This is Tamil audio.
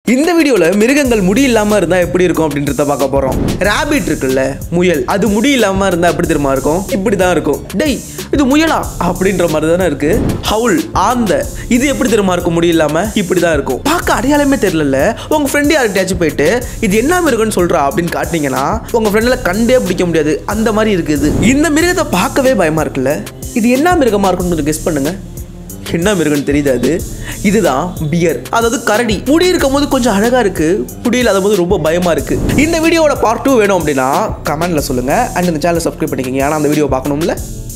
இந்த வீடியோவில் மிருகங்கள் முடி இல்லாமல் இருந்தால் எப்படி இருக்கும் அப்படின்றத பார்க்க போகிறோம் ரேபிட் இருக்குல்ல முயல் அது முடி இல்லாமல் இருந்தால் எப்படி தெரியுமா இருக்கும் இப்படி தான் இருக்கும் டேய் இது முயலா அப்படின்ற மாதிரி தானே இருக்கு ஹவுல் ஆந்த இது எப்படி தெரியுமா இருக்கும் முடி இல்லாமல் இப்படி தான் இருக்கும் பார்க்க அடையாளமே தெரியல உங்கள் ஃப்ரெண்டு யார்கிட்டயாச்சும் போயிட்டு இது என்ன மிருகம்னு சொல்கிறா அப்படின்னு காட்டினீங்கன்னா உங்கள் ஃப்ரெண்டில் கண்டே பிடிக்க முடியாது அந்த மாதிரி இருக்குது இந்த மிருகத்தை பார்க்கவே பயமாக இருக்குல்ல இது என்ன மிருகமாக இருக்கும்னு கெஸ் பண்ணுங்க என்ன மிருகம்னு தெரியுது அது இதுதான் பியர் அதாவது கரடி முடி இருக்கும் போது கொஞ்சம் அழகா இருக்கு முடி இல்லாத போது ரொம்ப பயமா இருக்கு இந்த வீடியோவோட பார்ட் டூ வேணும் அப்படின்னா கமெண்ட்ல சொல்லுங்க அண்ட் இந்த சேனலை சப்ஸ்கிரைப் பண்ணிக்கோங்க ஏன்னா அந்த வீடியோ பார்க்கணும்ல